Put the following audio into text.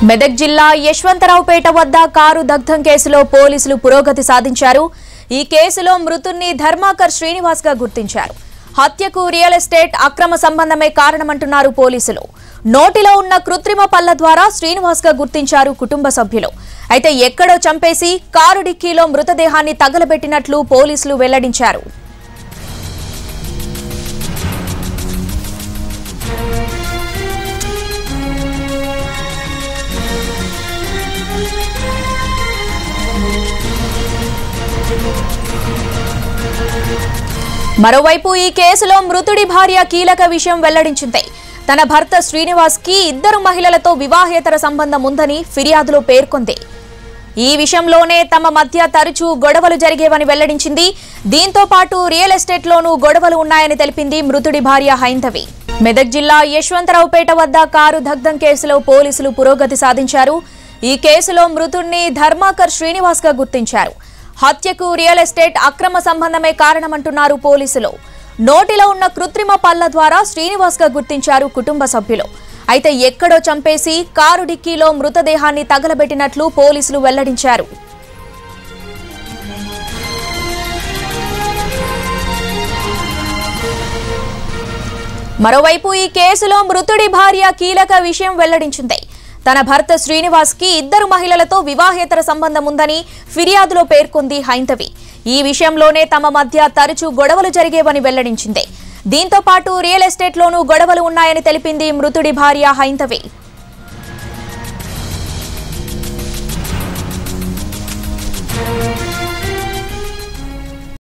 మెదక్ జిల్లా యశ్వంతరావుపేట వద్ద కారు దగ్ధం కేసులో పోలీసులు పురోగతి సాధించారు ఈ కేసులో మృతుణ్ణి ధర్మాకర్ శ్రీనివాస్ గా గుర్తించారు హత్యకు రియల్ ఎస్టేట్ అక్రమ సంబంధమే కారణమంటున్నారు పోలీసులు నోటిలో ఉన్న కృత్రిమ పళ్ల ద్వారా శ్రీనివాస్ గా గుర్తించారు కుటుంబ సభ్యులు అయితే ఎక్కడో చంపేసి కారు డిక్కీలో మృతదేహాన్ని తగలబెట్టినట్లు పోలీసులు వెల్లడించారు మరోవైపు ఈ కేసులో మృతుడి భార్య కీలక విషయం వెల్లడించింది తన భర్త శ్రీనివాస్ కి ఇద్దరు మహిళలతో వివాహేతర సంబంధం ఉందని ఫిర్యాదులో పేర్కొంది ఈ విషయంలోనే తమ మధ్య తరచూ గొడవలు జరిగేవని వెల్లడించింది దీంతో పాటు రియల్ ఎస్టేట్ లోనూ గొడవలు ఉన్నాయని తెలిపింది మృతుడి భార్య హైందవి మెదక్ జిల్లా యశ్వంతరావుపేట వద్ద కారు దగ్ధం కేసులో పోలీసులు పురోగతి సాధించారు ఈ కేసులో మృతుడిని ధర్మాకర్ శ్రీనివాస్ గా గుర్తించారు హత్యకు రియల్ ఎస్టేట్ అక్రమ సంబంధమే కారణమంటున్నారు పోలీసులు నోటిలో ఉన్న కృత్రిమ పళ్ల ద్వారా శ్రీనివాస్ గా గుర్తించారు కుటుంబ సభ్యులు అయితే ఎక్కడో చంపేసి కారు డిక్కీలో మృతదేహాన్ని తగలబెట్టినట్లు పోలీసులు వెల్లడించారు మరోవైపు ఈ కేసులో మృతుడి భార్య కీలక విషయం వెల్లడించింది తన భర్త శ్రీనివాస్ కి ఇద్దరు మహిళలతో వివాహేతర సంబంధం ఉందని ఫిర్యాదులో పేర్కొంది హైందవి ఈ విషయంలోనే తమ మధ్య తరచూ గొడవలు జరిగేవని వెల్లడించింది దీంతో పాటు రియల్ ఎస్టేట్ లోనూ గొడవలు ఉన్నాయని తెలిపింది మృతుడి భార్య హైందవి